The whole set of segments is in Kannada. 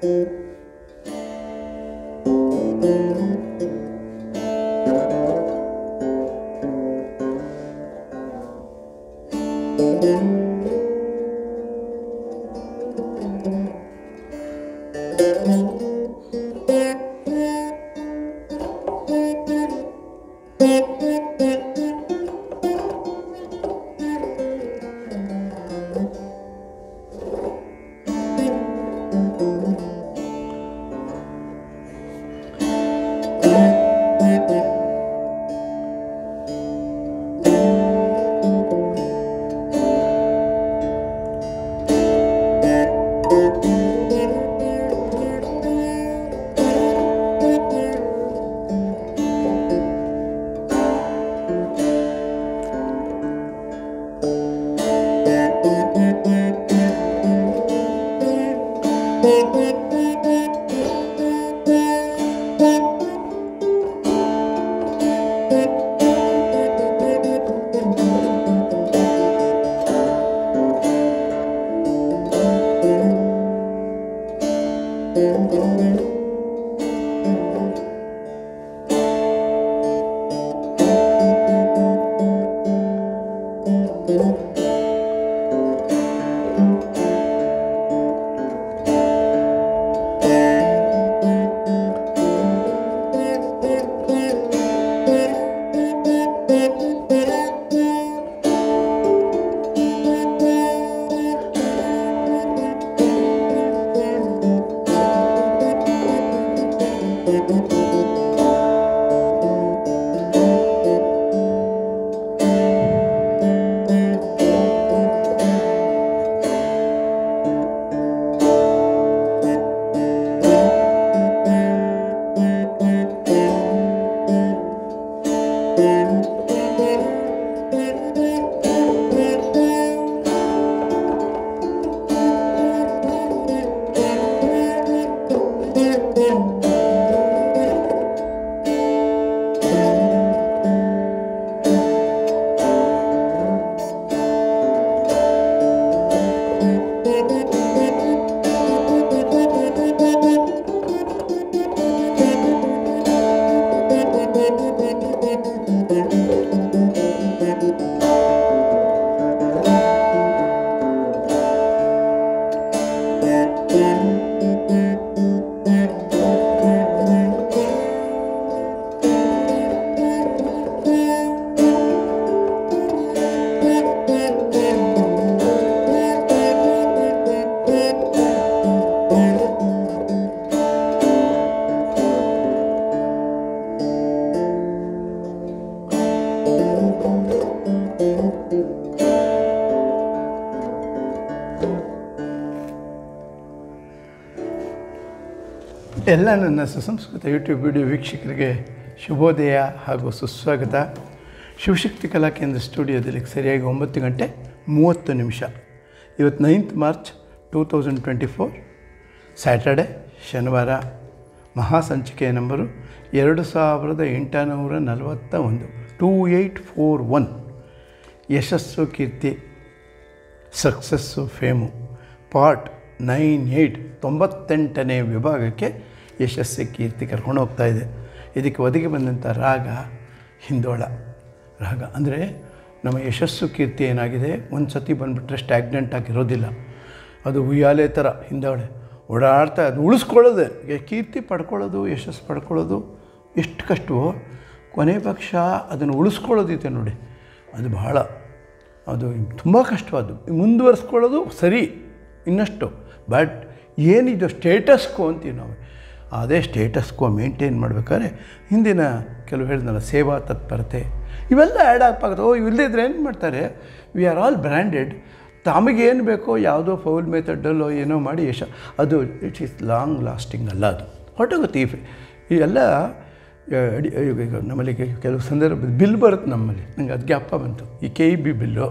ಎಲ್ಲ ನನ್ನ ಸುಸಂಸ್ಕೃತ ಯೂಟ್ಯೂಬ್ ವಿಡಿಯೋ ವೀಕ್ಷಕರಿಗೆ ಶುಭೋದಯ ಹಾಗೂ ಸುಸ್ವಾಗತ ಶಿವಶಕ್ತಿ ಕಲಾ ಕೇಂದ್ರ ಸ್ಟುಡಿಯೋದಲ್ಲಿ ಸರಿಯಾಗಿ ಒಂಬತ್ತು ಗಂಟೆ ಮೂವತ್ತು ನಿಮಿಷ ಇವತ್ತು ninth March two thousand twenty four Saturday ಶನಿವಾರ ಮಹಾಸಂಚಿಕೆಯ ನಂಬರು ಎರಡು ಸಾವಿರದ ಎಂಟುನೂರ ನಲವತ್ತ ಒಂದು ಟೂ ಏಯ್ಟ್ ಫೋರ್ ಒನ್ ಯಶಸ್ಸು ಕೀರ್ತಿ success fame part nine eight ತೊಂಬತ್ತೆಂಟನೇ ವಿಭಾಗಕ್ಕೆ ಯಶಸ್ಸು ಕೀರ್ತಿ ಕರ್ಕೊಂಡು ಹೋಗ್ತಾ ಇದೆ ಇದಕ್ಕೆ ಒದಗಿ ಬಂದಂಥ ರಾಗ ಹಿಂದೋಳ ರಾಗ ಅಂದರೆ ನಮ್ಮ ಯಶಸ್ಸು ಕೀರ್ತಿ ಏನಾಗಿದೆ ಒಂದು ಸತಿ ಬಂದುಬಿಟ್ರೆ ಸ್ಟ್ಯಾಗ್ನೆಂಟ್ ಆಗಿರೋದಿಲ್ಲ ಅದು ಉಯ್ಯಾಲೆ ಥರ ಹಿಂದೋಳೆ ಓಡಾಡ್ತಾ ಅದು ಉಳಿಸ್ಕೊಳ್ಳೋದೆ ಈಗ ಕೀರ್ತಿ ಪಡ್ಕೊಳ್ಳೋದು ಯಶಸ್ಸು ಪಡ್ಕೊಳ್ಳೋದು ಎಷ್ಟು ಕಷ್ಟವೋ ಕೊನೆ ಪಕ್ಷ ಅದನ್ನು ಉಳಿಸ್ಕೊಳ್ಳೋದಿದೆ ನೋಡಿ ಅದು ಬಹಳ ಅದು ತುಂಬ ಕಷ್ಟವಾದ್ದು ಮುಂದುವರಿಸ್ಕೊಳ್ಳೋದು ಸರಿ ಇನ್ನಷ್ಟು ಬಟ್ ಏನಿದು ಸ್ಟೇಟಸ್ಕೋ ಅಂತೀವಿ ನಾವು ಅದೇ ಸ್ಟೇಟಸ್ಕೋ ಮೇಂಟೈನ್ ಮಾಡ್ಬೇಕಾದ್ರೆ ಹಿಂದಿನ ಕೆಲವು ಹೇಳಿದ್ನಲ್ಲ ಸೇವಾ ತತ್ಪರತೆ ಇವೆಲ್ಲ ಆ್ಯಡ್ ಆಗ್ಬೇಕಾಗುತ್ತೆ ಓ ಇಲ್ಲದಿದ್ರೆ ಏನು ಮಾಡ್ತಾರೆ ವಿ ಆರ್ ಆಲ್ ಬ್ರ್ಯಾಂಡೆಡ್ ತಮಗೇನು ಬೇಕೋ ಯಾವುದೋ ಫೌಲ್ ಮೆಥಡಲ್ಲೋ ಏನೋ ಮಾಡಿ ಯಶ ಅದು ಇಟ್ಸ್ ಇಸ್ ಲಾಂಗ್ ಲಾಸ್ಟಿಂಗ್ ಅಲ್ಲ ಅದು ಹೊರಟೋಗುತ್ತೆ ಈ ಫೆ- ಈ ಎಲ್ಲ ಅಡಿ ಈಗ ಈಗ ನಮ್ಮಲ್ಲಿ ಕೆ- ಕೆಲವು ಸಂದರ್ಭ ಬಿಲ್ ಬರುತ್ತೆ ನಮ್ಮಲ್ಲಿ ನಂಗೆ ಅದು ಜ್ಞಾಪ ಬಂತು ಈ ಕೆ ಇ ಬಿ ಬಿಲ್ಲು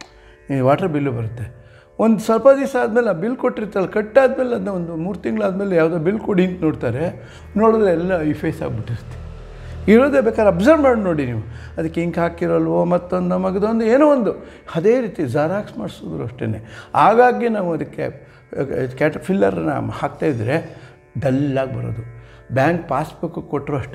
ಈ ವಾಟರ್ ಬಿಲ್ಲು ಬರುತ್ತೆ ಒಂದು ಸ್ವಲ್ಪ ದಿವಸ ಆದಮೇಲೆ ಆ ಬಿಲ್ ಕೊಟ್ಟಿರ್ತಾರಲ್ಲ ಕಟ್ಟಾದ್ಮೇಲೆ ಅದನ್ನ ಒಂದು ಮೂರು ತಿಂಗಳಾದಮೇಲೆ ಯಾವುದೋ ಬಿಲ್ ಕೊಡಿ ಅಂತ ನೋಡ್ತಾರೆ ನೋಡಿದ್ರೆ ಎಲ್ಲ ಈ ಫೇಸ್ ಆಗಿಬಿಟ್ಟಿರುತ್ತೆ ಇರೋದೇ ಬೇಕಾದ್ರೆ ಅಬ್ಸರ್ವ್ ಮಾಡಿ ನೋಡಿ ನೀವು ಅದಕ್ಕೆ ಇಂಕ್ ಹಾಕಿರಲ್ವೋ ಮತ್ತೊಂದು ಮಗದೊಂದು ಏನೋ ಒಂದು ಅದೇ ರೀತಿ ಜೆರಾಕ್ಸ್ ಮಾಡಿಸಿದ್ರು ಅಷ್ಟೇ ಹಾಗಾಗಿ ನಾವು ಅದಕ್ಕೆ ಕ್ಯಾಟ್ ಫಿಲ್ಲರ್ನ ಹಾಕ್ತಾಯಿದ್ರೆ ಡಲ್ಲಾಗಿ ಬರೋದು ಬ್ಯಾಂಕ್ ಪಾಸ್ಬುಕ್ ಕೊಟ್ಟರು ಅಷ್ಟೇ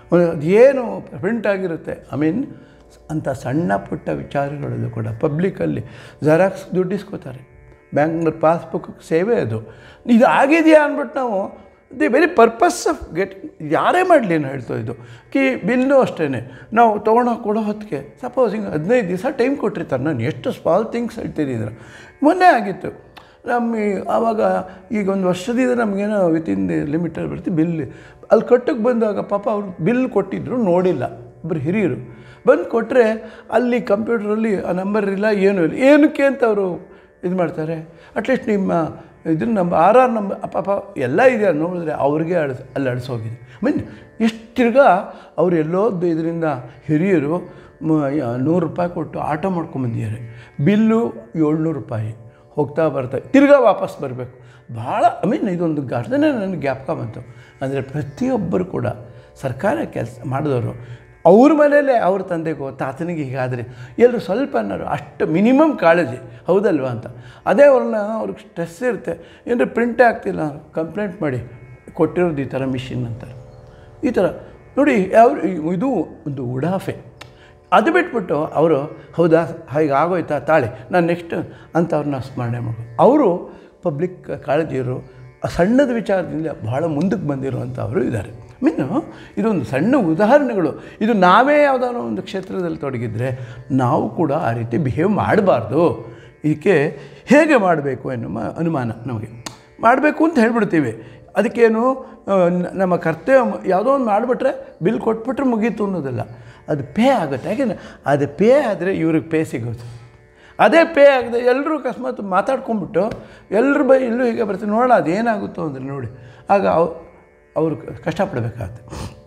ಅದೇನು ಪ್ರಿಂಟ್ ಆಗಿರುತ್ತೆ ಐ ಮೀನ್ ಅಂಥ ಸಣ್ಣ ಪುಟ್ಟ ವಿಚಾರಗಳಲ್ಲೂ ಕೂಡ ಪಬ್ಲಿಕಲ್ಲಿ ಜೆರಾಕ್ಸ್ ದುಡ್ಡಿಸ್ಕೋತಾರೆ ಬ್ಯಾಂಕ್ನ ಪಾಸ್ಬುಕ್ ಸೇವೆ ಅದು ಇದು ಆಗಿದೆಯಾ ಅಂದ್ಬಿಟ್ಟು ನಾವು the very purpose of get ಯಾರೇ ಮಾಡಲಿ ನಾನು ಹೇಳ್ತಾ ಇದ್ದು ಕಿ ಬಿಲ್ಲು ಅಷ್ಟೇ ನಾವು ತೊಗೊಂಡು ಕೊಡೋ ಹೊತ್ತಿಗೆ ಸಪೋಸ್ ಹಿಂಗೆ ಹದಿನೈದು ದಿವಸ ಟೈಮ್ ಕೊಟ್ಟಿರ್ತಾರೆ ನಾನು ಎಷ್ಟು ಸ್ಮಾಲ್ ಥಿಂಗ್ಸ್ ಹೇಳ್ತಿದ್ದೀರ ಮೊನ್ನೆ ಆಗಿತ್ತು ನಮ್ಮ ಈ- ಆವಾಗ ಈಗ ಒಂದು ವರ್ಷದಿಂದ ನಮಗೇನೋ ವಿತಿನ್ ದಿ ಲಿಮಿಟಲ್ಲಿ ಬರ್ತೀವಿ ಬಿಲ್ ಅಲ್ಲಿ ಕಟ್ಟಕ್ಕೆ ಬಂದಾಗ ಪಾಪ ಅವ್ರು ಬಿಲ್ ಕೊಟ್ಟಿದ್ರು ನೋಡಿಲ್ಲ ಒಬ್ಬರು ಹಿರಿಯರು ಬಂದು ಕೊಟ್ಟರೆ ಅಲ್ಲಿ ಕಂಪ್ಯೂಟ್ರಲ್ಲಿ ಆ ನಂಬರ್ ಇಲ್ಲ ಏನೂ ಇಲ್ಲ ಏನಕ್ಕೆ ಅಂತ ಅವರು ಇದು ಮಾಡ್ತಾರೆ ಅಟ್ಲೀಸ್ಟ್ ನಿಮ್ಮ ಇದನ್ನ ನಮ್ಮ ಆರ್ ಆರ್ ನಂಬರ್ ಪಾಪ ಎಲ್ಲ ಇದೆ ನೋಡಿದ್ರೆ ಅವ್ರಿಗೆ ಅಳಿಸ್ ಅಲ್ಲಿ ಅಳಿಸೋಗಿದೆ ಮೀನ್ ಎಷ್ಟು ತಿರ್ಗಾ ಅವ್ರು ಎಲ್ಲೋ ಇದರಿಂದ ಹಿರಿಯರು ಮ- ಯ- ನೂರು ರೂಪಾಯಿ ಕೊಟ್ಟು ಆಟೋ ಮಾಡ್ಕೊಂಬಂದಿದ್ದಾರೆ ಬಿಲ್ಲು ಏಳ್ನೂರು ರೂಪಾಯಿ ಹೋಗ್ತಾ ಬರ್ತಾ ತಿರ್ಗಾ ವಾಪಸ್ ಬರಬೇಕು ಭಾಳ ಐ ಮೀನ್ ಇದೊಂದು ಘಟನೆ ನನಗೆ ಜ್ಞಾಪಕ ಬಂತು ಅಂದರೆ ಪ್ರತಿಯೊಬ್ಬರು ಕೂಡ ಸರ್ಕಾರ ಕೆಲಸ ಮಾಡಿದವರು ಅವ್ರ ಮನೇಲೆ ಅವ್ರ ತಂದೆಗೋ ತಾತನಿಗೆ ಹೀಗಾದರೆ ಎಲ್ಲರೂ ಸ್ವಲ್ಪ ಅನ್ನೋರು ಅಷ್ಟು ಮಿನಿಮಮ್ ಕಾಳಜಿ ಹೌದಲ್ವಾ ಅಂತ ಅದೇ ಅವ್ರನ್ನ ಅವ್ರಿಗೆ ಸ್ಟ್ರೆಸ್ ಇರುತ್ತೆ ಏನಾರು ಪ್ರಿಂಟೇ ಆಗ್ತಿಲ್ಲ ಕಂಪ್ಲೇಂಟ್ ಮಾಡಿ ಕೊಟ್ಟಿರೋದು ಈ ಥರ ಮಿಷಿನ್ ಅಂತಾರೆ ಈ ಥರ ನೋಡಿ ಯಾವ ಇದು ಒಂದು ಉಡಾಫೆ ಅದು ಬಿಟ್ಬಿಟ್ಟು ಅವರು ಹೌದಾ ಹಾಗೆ ಆಗೋಯ್ತಾ ತಾಳೆ ನಾನು ನೆಕ್ಸ್ಟ್ ಅಂತ ಅವ್ರನ್ನ ಸ್ಮರಣೆ ಮಾಡೋದು ಅವರು ಪಬ್ಲಿಕ್ ಕಾಳಜಿಯರು ಆ ಸಣ್ಣದ ವಿಚಾರದಿಂದ ಭಾಳ ಮುಂದಕ್ಕೆ ಬಂದಿರುವಂಥವರು ಇದ್ದಾರೆ ಮೀನು ಇದೊಂದು ಸಣ್ಣ ಉದಾಹರಣೆಗಳು ಇದು ನಾವೇ ಯಾವುದಾದ್ರು ಒಂದು ಕ್ಷೇತ್ರದಲ್ಲಿ ತೊಡಗಿದ್ರೆ ನಾವು ಕೂಡ ಆ ರೀತಿ ಬಿಹೇವ್ ಮಾಡಬಾರ್ದು ಇದಕ್ಕೆ ಹೇಗೆ ಮಾಡಬೇಕು ಎನ್ನುವ ಅನುಮಾನ ನಮಗೆ ಮಾಡಬೇಕು ಅಂತ ಹೇಳ್ಬಿಡ್ತೀವಿ ಅದಕ್ಕೇನು ಆ, ನ- ನಮ್ಮ ಕರ್ತವ್ಯ ಮ- ಯಾವುದೋ ಒಂದು ಮಾಡಿಬಿಟ್ರೆ ಬಿಲ್ ಕೊಟ್ಬಿಟ್ರೆ ಮುಗೀತು ಅನ್ನೋದಲ್ಲ ಅದು ಪೇ ಆಗುತ್ತೆ ಯಾಕೆಂದರೆ ಅದು ಪೇ ಆದರೆ ಇವ್ರಿಗೆ ಪೇ ಸಿಗೋದು ಅದೇ ಪೇ ಆಗದೆ ಎಲ್ಲರೂ ಅಕಸ್ಮಾತ್ ಮಾತಾಡ್ಕೊಂಬಿಟ್ಟು ಎಲ್ಲರ ಬೈ ಇಲ್ಲೂ ಹೀಗೆ ಬರ್ತೀವಿ ನೋಡೋಣ ಅದೇನಾಗುತ್ತೋ ಅಂದರೆ ನೋಡಿ ಆಗ ಅವ್ ಅವರು ಕಷ್ಟಪಡಬೇಕಾಗತ್ತೆ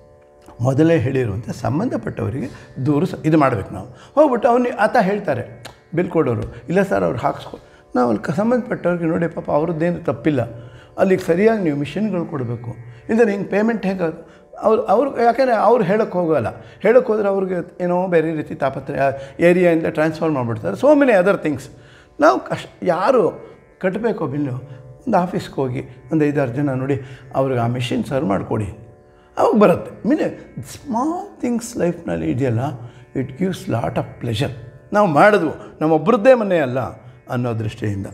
ಮೊದಲೇ ಹೇಳಿರುವಂಥ ಸಂಬಂಧಪಟ್ಟವರಿಗೆ ದೂರು ಸ ಇದು ಮಾಡಬೇಕು ನಾವು ಹೋಗ್ಬಿಟ್ಟು ಅವನಿಗೆ ಆತ ಹೇಳ್ತಾರೆ ಬಿಲ್ ಕೊಡೋರು ಇಲ್ಲ ಸರ್ ಅವ್ರು ಹಾಕ್ಸ್ಕೊ ನಾವು ಅಲ್ಲಿ ಕ- ಸಂಬಂಧಪಟ್ಟವ್ರಿಗೆ ನೋಡಿ ಪಾಪ ಅವ್ರದ್ದೇನು ತಪ್ಪಿಲ್ಲ ಅಲ್ಲಿಗೆ ಸರಿಯಾಗಿ ನೀವು ಮಿಷಿನ್ಗಳು ಕೊಡಬೇಕು ಇಲ್ಲದ್ರೆ ಹಿಂಗೆ ಪೇಮೆಂಟ್ ಹೇಗೆ ಅವ್ರು ಅವ್ರು ಯಾಕೆಂದರೆ ಅವ್ರು ಹೇಳೋಕ್ಕೆ ಹೋಗೋಲ್ಲ ಹೇಳೋಕ್ಕೆ ಹೋದ್ರೆ ಅವ್ರಿಗೆ ಏನೋ ಬೇರೆ ರೀತಿ ತಾಪತ್ರೆ ಏರಿಯಾಯಿಂದ ಟ್ರಾನ್ಸ್ಫರ್ ಮಾಡಿಬಿಡ್ತಾರೆ ಸೋ ಮೆನಿ ಅದರ್ ಥಿಂಗ್ಸ್ ನಾವು ಕಷ್ಟ ಯಾರು ಕಟ್ಟಬೇಕು ಬಿಲ್ಲು ಒಂದು ಆಫೀಸ್ಗೆ ಹೋಗಿ ಒಂದು ಐದಾರು ಜನ ನೋಡಿ ಅವ್ರಿಗೆ ಆ ಮಿಷಿನ್ ಸರ್ವ್ ಮಾಡಿಕೊಡಿ ಅವಾಗ ಬರುತ್ತೆ ಮೀನೆ ಸ್ಮಾಲ್ ಥಿಂಗ್ಸ್ ಲೈಫ್ನಲ್ಲಿ ಇದೆಯಲ್ಲ it gives lot of pleasure ನಾವು ಮಾಡಿದ್ವು ನಮ್ಮೊಬ್ಬರದ್ದೇ ಮನೆ ಅಲ್ಲ ಅನ್ನೋ ದೃಷ್ಟಿಯಿಂದ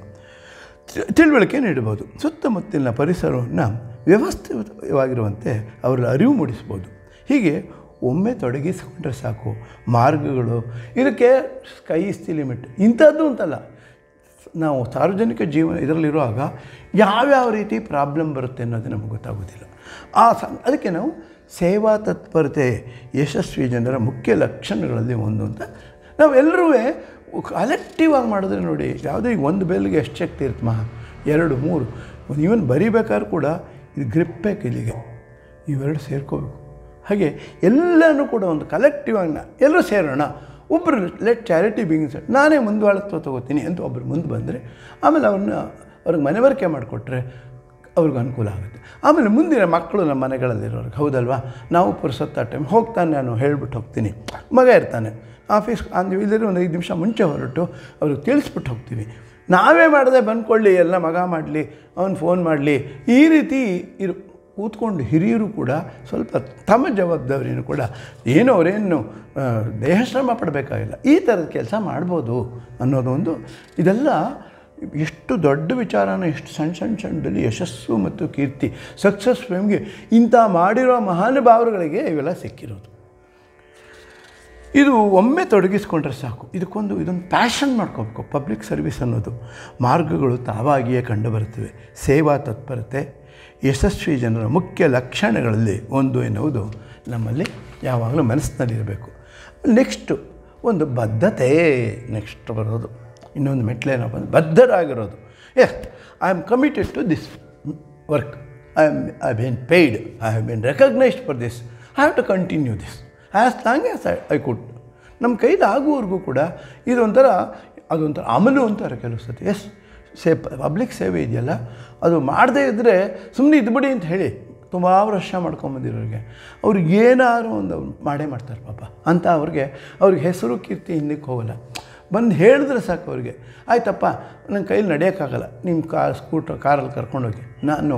ತಿ- ತಿಳುವಳಿಕೆ ನೀಡ್ಬೋದು ಸುತ್ತಮುತ್ತಲಿನ ಪರಿಸರವನ್ನು ವ್ಯವಸ್ಥಿತವಾಗಿರುವಂತೆ ಅವರ ಅರಿವು ಮೂಡಿಸ್ಬೋದು ಹೀಗೆ ಒಮ್ಮೆ ತೊಡಗಿಸಿಕೊಂಡ್ರೆ ಸಾಕು ಮಾರ್ಗಗಳು ಇದಕ್ಕೆ ಸ್ಕೈ ಇಸ್ ದಿ ಲಿಮಿಟ್ ಇಂಥದ್ದು ಅಂತಲ್ಲ ನಾವು ಸಾರ್ವಜನಿಕ ಜೀವನ ಇದರಲ್ಲಿರುವಾಗ ಯಾವ್ಯಾವ ರೀತಿ ಪ್ರಾಬ್ಲಮ್ ಬರುತ್ತೆ ಅನ್ನೋದು ನಮಗೆ ಗೊತ್ತಾಗೋದಿಲ್ಲ ಆ ಸ ಅದಕ್ಕೆ ನಾವು ಸೇವಾ ತತ್ಪರತೆ ಯಶಸ್ವಿ ಜನರ ಮುಖ್ಯ ಲಕ್ಷಣಗಳಲ್ಲಿ ಒಂದು ಅಂತ ನಾವೆಲ್ಲರೂ ಕಲೆಕ್ಟಿವ್ ಆಗಿ ಮಾಡಿದ್ರೆ ನೋಡಿ ಯಾವುದೇ ಈಗ ಒಂದು ಬೆಲ್ಗೆ ಎಷ್ಟು ಶಕ್ತಿ ಇರುತ್ತೆ ಮಹಾ ಎರಡು ಮೂರು ಈವನ್ ಬರಿಬೇಕಾದ್ರೂ ಕೂಡ ಇದು ಗ್ರಿಪ್ಪೇ ಇಲ್ಲಿಗೆ ಇವೆರಡು ಸೇರ್ಕೋಬೇಕು ಹಾಗೆ ಎಲ್ಲನೂ ಕೂಡ ಒಂದು ಕಲೆಕ್ಟಿವ್ ಆಗಿ ನಾ- ಎಲ್ಲರೂ ಸೇರೋಣ ಒಬ್ಬರು ಲೆಟ್ ಚಾರಿಟಿ ಬಿಂಗ್ಸ್ ನಾನೇ ಮುಂದುವಳತ್ವ ತಗೋತೀನಿ ಅಂತ ಒಬ್ಬರು ಮುಂದೆ ಬಂದರೆ ಆಮೇಲೆ ಅವ್ರನ್ನ ಅವ್ರಿಗೆ ಮನವರಿಕೆ ಮಾಡಿಕೊಟ್ರೆ ಅವ್ರಿಗೆ ಅನುಕೂಲ ಆಗುತ್ತೆ ಆಮೇಲೆ ಮುಂದಿನ ಮಕ್ಕಳು ನಮ್ಮ ಮನೆಗಳಲ್ಲಿರೋರಿಗೆ ಹೌದಲ್ವಾ ನಾವು ಪುರುಸತ್ತ ಟೈಮ್ ಹೋಗ್ತಾನೆ ನಾನು ಹೇಳ್ಬಿಟ್ಟು ಹೋಗ್ತೀನಿ ಮಗ ಇರ್ತಾನೆ ಆಫೀಸ್ ಅಂದು ಇಲ್ಲದ್ರೆ ಒಂದು ಐದು ನಿಮಿಷ ಮುಂಚೆ ಹೊರಟು ಅವ್ರಿಗೆ ತಿಳಿಸ್ಬಿಟ್ಟು ಹೋಗ್ತೀವಿ ನಾವೇ ಮಾಡದೆ ಬಂದ್ಕೊಳ್ಳಿ ಎಲ್ಲ ಮಗ ಮಾಡಲಿ ಅವನು ಫೋನ್ ಮಾಡಲಿ ಈ ರೀತಿ ಇರು ಕೂತ್ಕೊಂಡು ಹಿರಿಯರು ಕೂಡ ಸ್ವಲ್ಪ ತಮ್ಮ ಜವಾಬ್ದಾರಿನೂ ಕೂಡ ಏನು ಅವರೇನು ಆ, ದೇಹಶ್ರಮ ಪಡಬೇಕಾಗಿಲ್ಲ ಈ ಥರದ ಕೆಲಸ ಮಾಡ್ಬೋದು ಅನ್ನೋದೊಂದು ಇದೆಲ್ಲ ಎಷ್ಟು ದೊಡ್ಡ ವಿಚಾರನ ಎಷ್ಟು ಸಣ್ಣ ಸಣ್ಣ ಸಣ್ಣದಲ್ಲಿ ಯಶಸ್ಸು ಮತ್ತು ಕೀರ್ತಿ ಸಕ್ಸಸ್ ಫೇಮ್ಗೆ ಇಂಥ ಮಾಡಿರೋ ಮಹಾನುಭಾವರುಗಳಿಗೆ ಇವೆಲ್ಲ ಸಿಕ್ಕಿರೋದು ಇದು ಒಮ್ಮೆ ತೊಡಗಿಸ್ಕೊಂಡ್ರೆ ಸಾಕು ಇದಕ್ಕೊಂದು ಇದೊಂದು ಪ್ಯಾಷನ್ ಮಾಡ್ಕೋಬೇಕು ಪಬ್ಲಿಕ್ ಸರ್ವಿಸ್ ಅನ್ನೋದು ಮಾರ್ಗಗಳು ತಾವಾಗಿಯೇ ಕಂಡುಬರುತ್ತವೆ ಸೇವಾ ತತ್ಪರತೆ ಯಶಸ್ವಿ ಜನರ ಮುಖ್ಯ ಲಕ್ಷಣಗಳಲ್ಲಿ ಒಂದು ಎನ್ನುವುದು ನಮ್ಮಲ್ಲಿ ಯಾವಾಗಲೂ ಮನಸ್ಸಿನಲ್ಲಿರಬೇಕು ನೆಕ್ಸ್ಟು ಒಂದು ಬದ್ಧತೆ ನೆಕ್ಸ್ಟ್ ಬರೋದು ಇನ್ನೊಂದು ಮೆಟ್ಲೇನಪ್ಪ ಅಂದ್ರೆ ಬದ್ಧರಾಗಿರೋದು yes I am committed to this work I am I been paid I have been recognised for this I have to continue this as long as I I could ನಮ್ಮ ಕೈಲಿ ಆಗುವವರೆಗೂ ಕೂಡ ಇದೊಂಥರ ಅದೊಂಥರ ಅಮಲು ಅಂತಾರೆ ಕೆಲವು ಸತಿ ಎಸ್ ಸೇ ಪಬ್ಲಿಕ್ ಸೇವೆ ಇದೆಯಲ್ಲ ಅದು ಮಾಡದೇ ಇದ್ದರೆ ಸುಮ್ಮನೆ ಇದ್ಬಿಡಿ ಅಂತ ಹೇಳಿ ತುಂಬ ವರ್ಷ ಮಾಡ್ಕೊಂಬಂದಿರೋರಿಗೆ ಅವ್ರಿಗೆ ಏನಾದ್ರು ಒಂದು ಅವ್ರು ಮಾಡೇ ಮಾಡ್ತಾರೆ ಪಾಪ ಅಂತ ಅವ್ರಿಗೆ ಅವ್ರಿಗೆ ಹೆಸರು ಕೀರ್ತಿ ಹಿಂದಕ್ಕೆ ಹೋಗಲ್ಲ ಬಂದು ಹೇಳಿದ್ರೆ ಸಾಕು ಅವ್ರಿಗೆ ಆಯ್ತಪ್ಪ ನನ್ನ ಕೈಲಿ ನಡೆಯೋಕ್ಕಾಗಲ್ಲ ನಿಮ್ಮ ಕಾರ್ ಸ್ಕೂಟ್ರ್ ಕಾರಲ್ಲಿ ಕರ್ಕೊಂಡೋಗಿ ನಾನು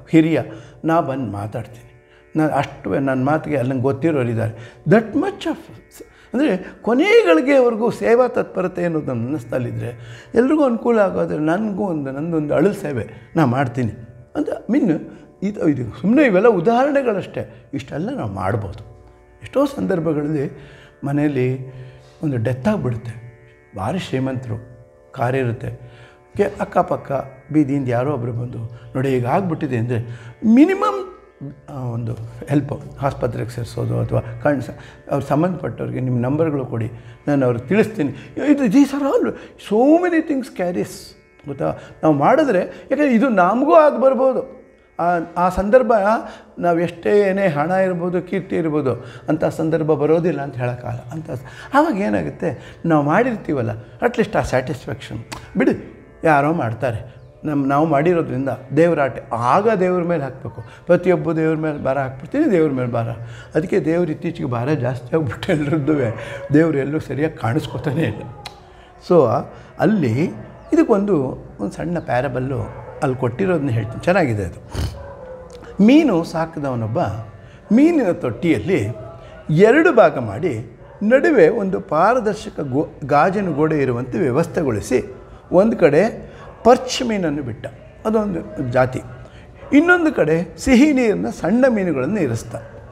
ಹಿರಿಯ ನಾ ಬಂದು ಮಾತಾಡ್ತೀನಿ ನಾನು ಅಷ್ಟು ನನ್ನ ಮಾತಿಗೆ ಅಲ್ಲಿ ನಂಗೆ ಗೊತ್ತಿರೋರು ಇದ್ದಾರೆ ದಟ್ ಮಚ್ ಆಫ್ ಅಂದರೆ ಕೊನೆಗಳಿಗೆವರೆಗೂ ಸೇವಾ ತತ್ಪರತೆ ಅನ್ನೋದು ನನ್ನ ಮನಸ್ಸಲ್ಲಿದ್ದರೆ ಎಲ್ರಿಗೂ ಅನುಕೂಲ ಆಗೋದ್ರೆ ನನಗೂ ಒಂದು ನನ್ನದೊಂದು ಅಳಲು ಸೇವೆ ನಾ ಮಾಡ್ತೀನಿ ಅಂತ ಮೀನ್ ಇದು ಇದು ಸುಮ್ಮನೆ ಇವೆಲ್ಲ ಉದಾಹರಣೆಗಳಷ್ಟೇ ಇಷ್ಟೆಲ್ಲ ನಾವು ಮಾಡ್ಬೋದು ಎಷ್ಟೋ ಸಂದರ್ಭಗಳಲ್ಲಿ ಮನೆಯಲ್ಲಿ ಒಂದು ಡೆತ್ ಆಗಿಬಿಡುತ್ತೆ ಭಾರಿ ಶ್ರೀಮಂತರು ಕಾರ್ ಇರುತ್ತೆ ಕೆ ಅಕ್ಕಪಕ್ಕ ಬೀದಿಯಿಂದ ಯಾರೋ ಒಬ್ಬರು ಬಂದು ನೋಡಿ ಈಗ ಆಗ್ಬಿಟ್ಟಿದೆ ಅಂದರೆ ಮಿನಿಮಮ್ ಒಂದು ಹೆಲ್ಪ್ ಆಸ್ಪತ್ರೆಗೆ ಸೇರಿಸೋದು ಅಥವಾ ಕಣ್ ಅವ್ರು ಸಂಬಂಧಪಟ್ಟವ್ರಿಗೆ ನಿಮ್ಮ ನಂಬರ್ಗಳು ಕೊಡಿ ನಾನು ಅವ್ರಿಗೆ ತಿಳಿಸ್ತೀನಿ ಇದು these are all so many things carries ಗೊತ್ತಾ ನಾವು ಮಾಡಿದ್ರೆ ಯಾಕಂದರೆ ಇದು ನಮಗೂ ಆಗಿ ಬರ್ಬೋದು ಆ ಆ ಸಂದರ್ಭ ನಾವು ಎಷ್ಟೇ ಏನೇ ಹಣ ಇರ್ಬೋದು ಕೀರ್ತಿ ಇರ್ಬೋದು ಅಂಥ ಸಂದರ್ಭ ಬರೋದಿಲ್ಲ ಅಂತ ಹೇಳೋಕ್ಕಾಗಲ್ಲ ಅಂತ ಆವಾಗ ಏನಾಗುತ್ತೆ ನಾವು ಮಾಡಿರ್ತೀವಲ್ಲ ಅಟ್ಲೀಸ್ಟ್ ಆ ಸ್ಯಾಟಿಸ್ಫ್ಯಾಕ್ಷನ್ ಬಿಡಿ ಯಾರೋ ಮಾಡ್ತಾರೆ ನಮ್ಮ ನಾವು ಮಾಡಿರೋದ್ರಿಂದ ದೇವರಾಟೆ ಆಗ ದೇವ್ರ ಮೇಲೆ ಹಾಕಬೇಕು ಪ್ರತಿಯೊಬ್ಬ ದೇವ್ರ ಮೇಲೆ ಭಾರ ಹಾಕ್ಬಿಡ್ತೀನಿ ದೇವ್ರ ಮೇಲೆ ಭಾರ ಅದಕ್ಕೆ ದೇವ್ರು ಇತ್ತೀಚೆಗೆ ಭಾರ ಜಾಸ್ತಿ ಆಗ್ಬಿಟ್ಟು ಎಲ್ಲರದ್ದು ದೇವ್ರು ಎಲ್ಲೂ ಸರಿಯಾಗಿ ಕಾಣಿಸ್ಕೊತಾನೇ ಇಲ್ಲ ಸೊ ಅಲ್ಲಿ ಇದಕ್ಕೊಂದು ಒಂದು ಸಣ್ಣ ಪ್ಯಾರಬಲ್ಲು ಅಲ್ಲಿ ಕೊಟ್ಟಿರೋದನ್ನ ಹೇಳ್ತೀನಿ ಚೆನ್ನಾಗಿದೆ ಅದು ಮೀನು ಸಾಕಿದವನೊಬ್ಬ ಮೀನಿನ ತೊಟ್ಟಿಯಲ್ಲಿ ಎರಡು ಭಾಗ ಮಾಡಿ ನಡುವೆ ಒಂದು ಪಾರದರ್ಶಕ ಗೋ ಗಾಜಿನ ಗೋಡೆ ಇರುವಂತೆ ವ್ಯವಸ್ಥೆಗೊಳಿಸಿ ಒಂದು ಕಡೆ ಪರ್ಚ್ ಮೀನನ್ನು ಬಿಟ್ಟ ಅದೊಂದು ಜಾತಿ ಇನ್ನೊಂದು ಕಡೆ ಸಿಹಿ ನೀರಿನ ಸಣ್ಣ ಮೀನುಗಳನ್ನು ಇರಿಸ್ತ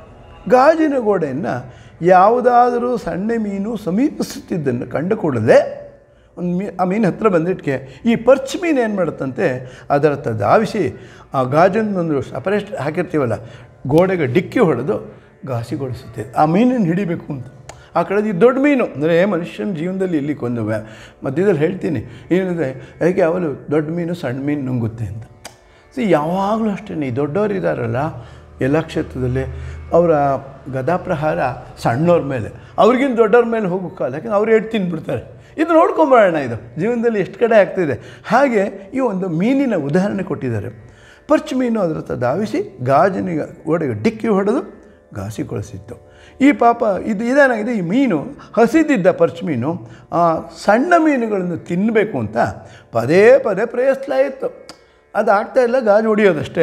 ಗಾಜಿನ ಗೋಡೆಯನ್ನು ಯಾವುದಾದರೂ ಸಣ್ಣ ಮೀನು ಸಮೀಪಿಸುತ್ತಿದ್ದನ್ನು ಕಂಡುಕೊಳ್ಳದೆ ಒಂದು ಮೀ ಆ ಮೀನು ಹತ್ರ ಬಂದಿಟ್ಕೆ ಈ ಪರ್ಚ್ ಮೀನು ಏನು ಮಾಡುತ್ತಂತೆ ಅದರ ಹತ್ರ ಧಾವಿಸಿ ಆ ಗಾಜಿನೊಂದು ಸಪರೇಟ್ ಹಾಕಿರ್ತೀವಲ್ಲ ಗೋಡೆಗೆ ಡಿಕ್ಕಿ ಹೊಡೆದು ಘಾಸಿಗೊಳಿಸುತ್ತೆ ಆ ಮೀನನ್ನು ಹಿಡಿಬೇಕು ಅಂತ ಆ ಕಡೆದು ಈ ದೊಡ್ಡ ಮೀನು ಅಂದರೆ ಮನುಷ್ಯನ ಜೀವನದಲ್ಲಿ ಇಲ್ಲಿ ಕೊಂದು ವ್ಯ- ಮಧ್ಯದಲ್ಲಿ ಹೇಳ್ತೀನಿ ಏನಿದೆ ಯಾಕೆ ಅವಳು ದೊಡ್ಡ ಮೀನು ಸಣ್ಣ ಮೀನು ನುಂಗುತ್ತೆ ಅಂತ ಸೊ ಯಾವಾಗಲೂ ಅಷ್ಟೇ ಈ ದೊಡ್ಡವರು ಇದ್ದಾರಲ್ಲ ಎಲ್ಲ ಕ್ಷೇತ್ರದಲ್ಲಿ ಅವರ ಗದಾಪ್ರಹಾರ ಸಣ್ಣವ್ರ ಮೇಲೆ ಅವ್ರಿಗಿಂತ ದೊಡ್ಡವ್ರ ಮೇಲೆ ಹೋಗೋಕ್ಕಲ್ಲ ಯಾಕಂದ್ರೆ ಅವ್ರು ಎಟ್ಟು ತಿಂದ್ಬಿಡ್ತಾರೆ ಇದು ನೋಡ್ಕೊಂಬರೋಣ ಇದು ಜೀವನದಲ್ಲಿ ಎಷ್ಟು ಕಡೆ ಆಗ್ತಿದೆ ಹಾಗೆ ಈ ಒಂದು ಮೀನಿನ ಉದಾಹರಣೆ ಕೊಟ್ಟಿದ್ದಾರೆ ಪರ್ಚ್ ಮೀನು ಅದರ ಹತ್ರ ಧಾವಿಸಿ ಗಾಜಿನ ಗೋಡೆಗೆ ಡಿಕ್ಕಿ ಹೊಡೆದು ಘಾಸಿಗೊಳಿಸಿತ್ತು ಈ ಪಾಪ ಇದು ಇದೇನಾಗಿದೆ ಈ ಮೀನು ಹಸಿದಿದ್ದ ಪರ್ಚ್ ಮೀನು ಆ ಸಣ್ಣ ಮೀನುಗಳನ್ನು ತಿನ್ನಬೇಕು ಅಂತ ಪದೇ ಪದೇ ಪ್ರಯತ್ನ ಇತ್ತು ಅದು ಆಗ್ತಾ ಇಲ್ಲ ಗಾಜು ಹೊಡೆಯೋದಷ್ಟೇ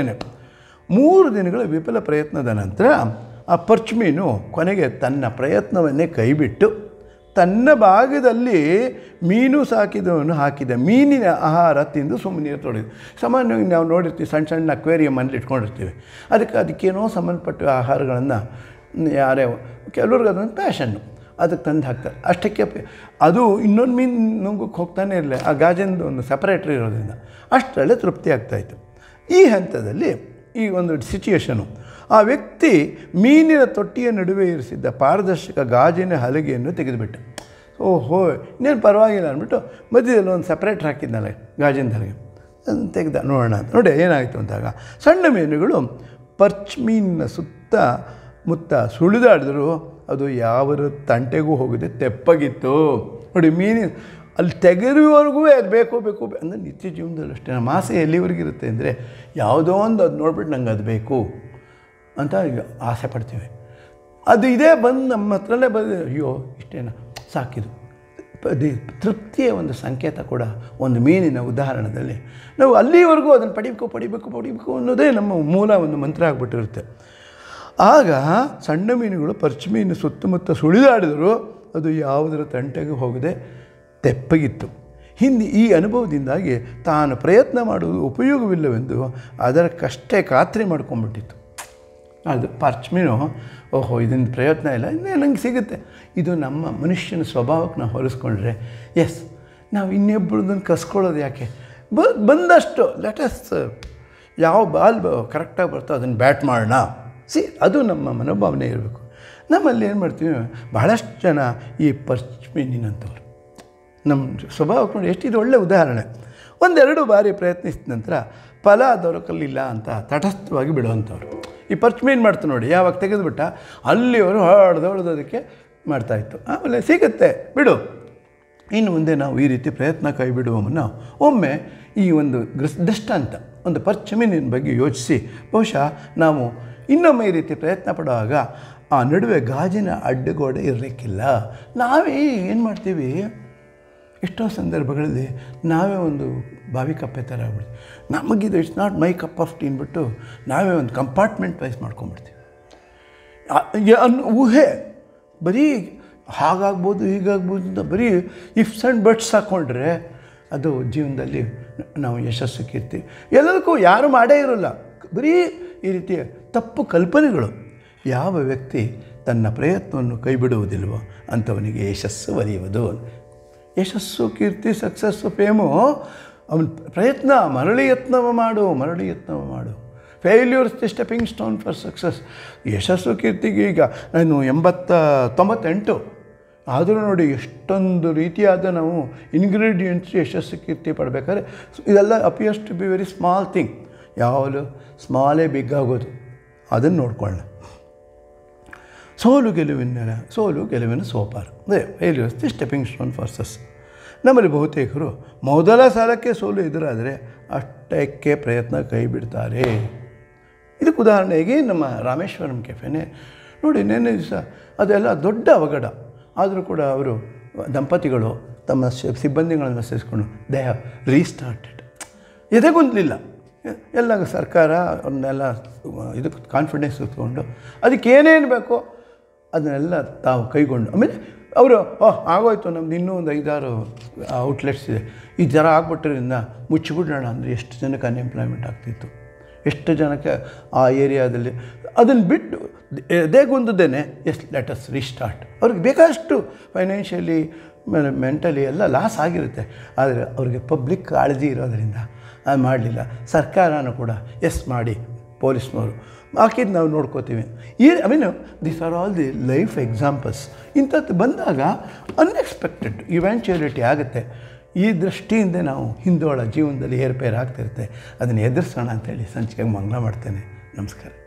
ಮೂರು ದಿನಗಳ ವಿಫಲ ಪ್ರಯತ್ನದ ನಂತರ ಆ ಪರ್ಚ್ ಮೀನು ಕೊನೆಗೆ ತನ್ನ ಪ್ರಯತ್ನವನ್ನೇ ಕೈಬಿಟ್ಟು ತನ್ನ ಭಾಗದಲ್ಲಿ ಮೀನು ಸಾಕಿದವನು ಹಾಕಿದ ಮೀನಿನ ಆಹಾರ ತಿಂದು ಸುಮ್ಮನೆ ತೊಳೆದು ಸಾಮಾನ್ಯವಾಗಿ ನಾವು ನೋಡಿರ್ತೀವಿ ಸಣ್ಣ ಸಣ್ಣ ಅಕ್ವೇರಿಯಮ್ ಮನೇಲಿ ಇಟ್ಕೊಂಡಿರ್ತೀವಿ ಅದಕ್ಕೆ ಅದಕ್ಕೇನೋ ಸಂಬಂಧಪಟ್ಟ ಆಹಾರಗಳನ್ನು ಯಾರೇ ಕೆಲವ್ರಿಗೆ ಅದೊಂದು ಪ್ಯಾಷನ್ನು ಅದಕ್ಕೆ ತಂದು ಹಾಕ್ತಾರೆ ಅಷ್ಟಕ್ಕೆ ಪೆ- ಅದು ಇನ್ನೊಂದು ಮೀನು ನುಂಗಕ್ಕೆ ಹೋಗ್ತಾನೆ ಇರಲಿಲ್ಲ ಆ ಗಾಜಿಂದು ಒಂದು ಸಪ್ರೇಟ್ರ್ ಇರೋದ್ರಿಂದ ಅಷ್ಟರಲ್ಲೇ ತೃಪ್ತಿ ಆಗ್ತಾಯಿತ್ತು ಈ ಹಂತದಲ್ಲಿ ಈ ಒಂದು ಸಿಚುಯೇಷನು ಆ ವ್ಯಕ್ತಿ ಮೀನಿನ ತೊಟ್ಟಿಯ ನಡುವೆ ಇರಿಸಿದ್ದ ಪಾರದರ್ಶಕ ಗಾಜಿನ ಹಲಗೆಯನ್ನು ತೆಗೆದುಬಿಟ್ಟ ಓಹೋ ಇನ್ನೇನು ಪರವಾಗಿಲ್ಲ ಅಂದ್ಬಿಟ್ಟು ಮಧ್ಯದಲ್ಲಿ ಒಂದು ಸಪ್ರೇಟ್ ಹಾಕಿದ್ನಲ್ಲ ಗಾಜಿನ ಹಲಗೆ ಅದನ್ನು ತೆಗೆದ ನೋಡೋಣ ಅಂತ ನೋಡಿ ಏನಾಯಿತು ಅಂತಾಗ ಸಣ್ಣ ಮೀನುಗಳು ಪರ್ಚ್ ಮೀನಿನ ಸುತ್ತ ಮುತ್ತ ಸುಳಿದಾಡಿದ್ರು ಅದು ಯಾವ ತಂಟೆಗೂ ಹೋಗದೆ ತೆಪ್ಪಗಿತ್ತು ನೋಡಿ ಮೀನಿನ ಅಲ್ಲಿ ತೆಗೆದುವರೆಗೂ ಅದು ಬೇಕು ಬೇಕು ಬೇ- ಅಂದರೆ ನಿತ್ಯ ಜೀವನದಲ್ಲಿ ಅಷ್ಟೇ ನಮ್ಮ ಆಸೆ ಎಲ್ಲಿವರೆಗಿರುತ್ತೆ ಅಂದರೆ ಯಾವುದೋ ಒಂದು ಅದು ನೋಡ್ಬಿಟ್ಟು ನಂಗೆ ಅದು ಬೇಕು ಅಂತ ಈಗ ಆಸೆ ಪಡ್ತೀವಿ ಅದು ಇದೇ ಬಂದು ನಮ್ಮ ಹತ್ರನೇ ಬಂದು ಅಯ್ಯೋ ಇಷ್ಟೇನ ಸಾಕಿದು ಪ- ದಿ- ತೃಪ್ತಿಯ ಒಂದು ಸಂಕೇತ ಕೂಡ ಒಂದು ಮೀನಿನ ಉದಾಹರಣೆಯಲ್ಲಿ ನಾವು ಅಲ್ಲಿವರೆಗೂ ಅದನ್ನು ಪಡಿಬೇಕು ಪಡಿಬೇಕು ಪಡಿಬೇಕು ಅನ್ನೋದೇ ನಮ್ಮ ಮೂಲ ಒಂದು ಮಂತ್ರ ಆಗಿಬಿಟ್ಟಿರುತ್ತೆ ಆಗ ಸಣ್ಣ ಮೀನುಗಳು ಪರ್ಚ್ ಮೀನು ಸುತ್ತಮುತ್ತ ಸುಳಿದಾಡಿದರೂ ಅದು ಯಾವುದರ ತಂಟೆಗೆ ಹೋಗದೆ ತೆಪ್ಪಗಿತ್ತು ಹಿಂದೆ ಈ ಅನುಭವದಿಂದಾಗಿ ತಾನು ಪ್ರಯತ್ನ ಮಾಡುವುದು ಉಪಯೋಗವಿಲ್ಲವೆಂದು ಅದರಕ್ಕಷ್ಟೇ ಖಾತ್ರಿ ಮಾಡ್ಕೊಂಡ್ಬಿಟ್ಟಿತ್ತು ಅದು ಪರ್ಚ್ ಮೀನು ಓಹೋ ಇದರಿಂದ ಪ್ರಯತ್ನ ಇಲ್ಲ ಇನ್ನೇ ನಂಗೆ ಸಿಗುತ್ತೆ ಇದು ನಮ್ಮ ಮನುಷ್ಯನ ಸ್ವಭಾವಕ್ಕೆ ನಾವು ಹೊಲಿಸ್ಕೊಂಡ್ರೆ ಎಸ್ ನಾವು ಇನ್ನೊಬ್ಬರದನ್ನು ಕಸ್ಕೊಳ್ಳೋದು ಯಾಕೆ ಬ ಬಂದಷ್ಟು ಲೆಟಸ್ ಯಾವ ಬಾಲ್ ಕರೆಕ್ಟಾಗಿ ಬರ್ತೋ ಅದನ್ನು ಬ್ಯಾಟ್ ಮಾಡೋಣ ಸಿ ಅದು ನಮ್ಮ ಮನೋಭಾವನೆ ಇರಬೇಕು ನಮ್ಮಲ್ಲಿ ಏನು ಮಾಡ್ತೀವಿ ಭಾಳಷ್ಟು ಜನ ಈ ಪರ್ಚ್ ಮೀನಿನಂಥವ್ರು ನಮ್ಮ ಸ್ವಭಾವಕ್ಕೆ ನೋಡಿ ಎಷ್ಟಿದು ಒಳ್ಳೆಯ ಉದಾಹರಣೆ ಒಂದೆರಡು ಬಾರಿ ಪ್ರಯತ್ನಿಸಿದ ನಂತರ ಫಲ ದೊರಕಲಿಲ್ಲ ಅಂತ ತಟಸ್ಥವಾಗಿ ಬಿಡುವಂಥವ್ರು ಈ ಪರ್ಚ್ ಮೀನು ಮಾಡ್ತು ನೋಡಿ ಯಾವಾಗ ತೆಗೆದುಬಿಟ್ಟ ಅಲ್ಲಿವರು ಹೊಡೆದು ಹೊಡೆದೋದಕ್ಕೆ ಮಾಡ್ತಾಯಿತ್ತು ಆಮೇಲೆ ಸಿಗುತ್ತೆ ಬಿಡು ಇನ್ನು ಮುಂದೆ ನಾವು ಈ ರೀತಿ ಪ್ರಯತ್ನ ಕೈ ಬಿಡುವ ಮುನ್ನ ಒಮ್ಮೆ ಈ ಒಂದು ಗ್ರಸ್ ದೃಷ್ಟಾಂತ ಒಂದು ಪರ್ಚ್ ಮೀನಿನ ಬಗ್ಗೆ ಯೋಚಿಸಿ ಬಹುಶಃ ನಾವು ಇನ್ನೊಮ್ಮೆ ಈ ರೀತಿ ಪ್ರಯತ್ನ ಪಡುವಾಗ ಆ ನಡುವೆ ಗಾಜಿನ ಅಡ್ಡಗೋಡೆ ಇರಲಿಕ್ಕಿಲ್ಲ ನಾವೇ ಏನು ಮಾಡ್ತೀವಿ ಎಷ್ಟೋ ಸಂದರ್ಭಗಳಲ್ಲಿ ನಾವೇ ಒಂದು ಬಾವಿ ಕಪ್ಪೆ ಥರ ಆಗ್ಬಿಡ್ತೀವಿ ನಮಗಿದು it's not my cup of tea ಅಂದ್ಬಿಟ್ಟು ನಾವೇ ಒಂದು ಕಂಪಾರ್ಟ್ಮೆಂಟ್ ವೈಸ್ ಮಾಡ್ಕೊಂಬಿಡ್ತೀವಿ ಆ- ಯ- ಅನ್ನೋ ಊಹೆ ಬರೀ ಹಾಗಾಗ್ಬೋದು ಹೀಗಾಗ್ಬೋದು ಅಂತ ಬರೀ ಇಫ್ಸ್ ಆ್ಯಂಡ್ ಬಟ್ಸ್ ಹಾಕ್ಕೊಂಡ್ರೆ ಅದು ಜೀವನದಲ್ಲಿ ನಾವು ಯಶಸ್ಸು ಕೀರ್ತಿ ಎಲ್ಲದಕ್ಕೂ ಯಾರು ಮಾಡೇ ಇರೋಲ್ಲ ಬರೀ ಈ ರೀತಿಯ ತಪ್ಪು ಕಲ್ಪನೆಗಳು ಯಾವ ವ್ಯಕ್ತಿ ತನ್ನ ಪ್ರಯತ್ನವನ್ನು ಕೈ ಬಿಡುವುದಿಲ್ವೋ ಅಂಥವನಿಗೆ ಯಶಸ್ಸು ಒಲಿಯುವುದು ಯಶಸ್ಸು ಕೀರ್ತಿ ಸಕ್ಸಸ್ಸು ಫೇಮು ಅವನ ಪ್ರಯತ್ನ ಮರಳಿ ಯತ್ನವ ಮಾಡು ಮರಳಿ ಯತ್ನವ ಮಾಡು failures the stepping stone for success ಯಶಸ್ಸು ಕೀರ್ತಿಗೆ ಈಗ ನಾನು ಎಂಬತ್ತ ತೊಂಬತ್ತೆಂಟು ಆದರೂ ನೋಡಿ ಎಷ್ಟೊಂದು ರೀತಿಯಾದ ನಾವು ಇಂಗ್ರೀಡಿಯೆಂಟ್ಸ್ ಯಶಸ್ಸು ಕೀರ್ತಿ ಪಡಬೇಕಾದ್ರೆ ಇದೆಲ್ಲ appears to be very small thing ಯಾವಾಗಲೂ ಸ್ಮಾಲೇ ಬಿಗ್ ಆಗೋದು ಅದನ್ನು ನೋಡ್ಕೊಳ್ಳೋಣ ಸೋಲು ಗೆಲುವಿನ ಸೋಲು ಗೆಲುವಿನ ಸೋಪಾರು ಅದೇ failures the stepping stone for ಸಸ್ ನಮ್ಮಲ್ಲಿ ಬಹುತೇಕರು ಮೊದಲ ಸಾಲಕ್ಕೆ ಸೋಲು ಎದುರಾದರೆ ಅಷ್ಟಕ್ಕೆ ಪ್ರಯತ್ನ ಕೈ ಬಿಡ್ತಾರೆ ಇದಕ್ಕೆ ಉದಾಹರಣೆಗೆ ನಮ್ಮ ರಾಮೇಶ್ವರಂ ಕೆಫೆನೇ ನೋಡಿ ನಿನ್ನೆ ದಿವಸ ಅದೆಲ್ಲ ದೊಡ್ಡ ಅವಘಡ ಆದರೂ ಕೂಡ ಅವರು ದಂಪತಿಗಳು ತಮ್ಮ ಸಿ- ಸಿಬ್ಬಂದಿಗಳನ್ನು ಸೇರಿಸ್ಕೊಂಡು ದೇ ಹ್ಯಾವ್ ರೀಸ್ಟಾರ್ಟೆಡ್ ಎದೆಗೊಂದಲಿಲ್ಲ ಎಲ್ಲ ಸರ್ಕಾರ ಅವ್ರನ್ನೆಲ್ಲ ಇದಕ್ಕೆ ಕಾನ್ಫಿಡೆನ್ಸ್ ಇಟ್ಕೊಂಡು ಅದಕ್ಕೆ ಏನೇನು ಬೇಕೋ ಅದನ್ನೆಲ್ಲ ತಾವು ಕೈಗೊಂಡು ಆಮೇಲೆ ಅವರು ಓಹ್ ಆಗೋಯ್ತು ನಮ್ದು ಇನ್ನೂ ಒಂದು ಐದಾರು ಔಟ್ಲೆಟ್ಸ್ ಇದೆ ಈ ಥರ ಆಗ್ಬಿಟ್ಟಿರೋದ್ರಿಂದ ಮುಚ್ಚಿಬಿಡೋಣ ಅಂದರೆ ಎಷ್ಟು ಜನಕ್ಕೆ ಅನ್ಎಂಪ್ಲಾಯ್ಮೆಂಟ್ ಆಗ್ತಿತ್ತು ಎಷ್ಟು ಜನಕ್ಕೆ ಆ ಏರಿಯಾದಲ್ಲಿ ಅದನ್ನು ಬಿಟ್ಟು ದೇಗೊಂದದ್ದೇನೆ ಎಸ್ ಲೆಟಸ್ ರೀಸ್ಟಾರ್ಟ್ ಅವ್ರಿಗೆ ಬೇಕಷ್ಟು ಫೈನಾನ್ಷಿಯಲಿ ಮೆಂಟಲಿ ಎಲ್ಲ ಲಾಸ್ ಆಗಿರುತ್ತೆ ಆದರೆ ಅವ್ರಿಗೆ ಪಬ್ಲಿಕ್ ಕಾಳಜಿ ಇರೋದರಿಂದ ಅದು ಮಾಡಲಿಲ್ಲ ಸರ್ಕಾರನೂ ಕೂಡ ಎಸ್ ಮಾಡಿ ಪೊಲೀಸ್ನವರು ಬಾಕಿದ್ದು ನಾವು ನೋಡ್ಕೋತೀವಿ ಈ I mean this are all the life examples ಇಂಥದ್ದು ಬಂದಾಗ ಅನ್ಎಕ್ಸ್ಪೆಕ್ಟೆಡ್ ಇವೆಂಚುಯಾಲಿಟಿ ಆಗುತ್ತೆ ಈ ದೃಷ್ಟಿಯಿಂದ ನಾವು ಹಿಂದೋಳ ಜೀವನದಲ್ಲಿ ಏರ್ಪೇರ್ ಆಗ್ತಿರುತ್ತೆ ಅದನ್ನು ಎದುರಿಸೋಣ ಅಂತೇಳಿ ಸಂಚಿಕೆಗೆ ಮಂಗಳ ಮಾಡ್ತೇನೆ ನಮಸ್ಕಾರ